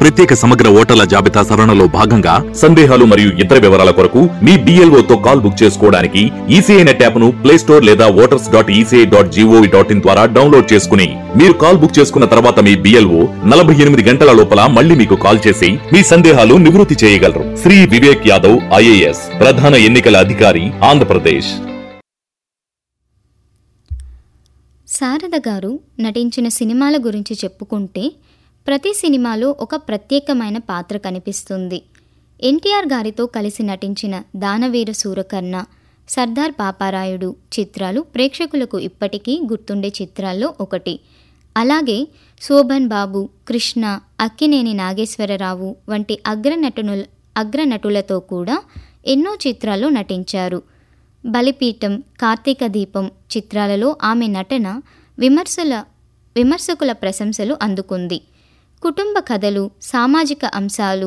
ప్రత్యేక సమగ్ర ఓటర్ల జాబితా సవరణలో భాగంగా సందేహాలు మరియు ఇతర వివరాల కొరకు మీ BLO తో కాల్ బుక్ చేసుకోవడానికి ఈసీఐ నెట్ యాప్ ను ప్లే స్టోర్ లేదా voters dot ECI dot GOV dot in ద్వారా డౌన్లోడ్ చేసుకుని మీరు కాల్ బుక్ చేసుకున్న తర్వాత మీ బిఎల్ఓ నలభై ఎనిమిది గంటల లోపల మళ్ళీ మీకు కాల్ చేసి మీ సందేహాలు నివృత్తి చేయగలరు శ్రీ వివేక్ యాదవ్ ఐఏఎస్ ప్రధాన ఎన్నికల అధికారి ఆంధ్రప్రదేశ్ శారద గారు నటించిన సినిమాల గురించి చెప్పుకుంటే ప్రతి సినిమాలో ఒక ప్రత్యేకమైన పాత్ర కనిపిస్తుంది ఎన్టీఆర్ గారితో కలిసి నటించిన దానవీర సూరకర్ణ సర్దార్ పాపారాయుడు చిత్రాలు ప్రేక్షకులకు ఇప్పటికీ గుర్తుండే చిత్రాల్లో ఒకటి అలాగే శోభన్ బాబు కృష్ణ అక్కినేని నాగేశ్వరరావు వంటి అగ్రనటునుల అగ్రనటులతో కూడా ఎన్నో చిత్రాల్లో నటించారు బలిపీఠం కార్తీక దీపం చిత్రాలలో ఆమె నటన విమర్శల విమర్శకుల ప్రశంసలు అందుకుంది కుటుంబ కథలు సామాజిక అంశాలు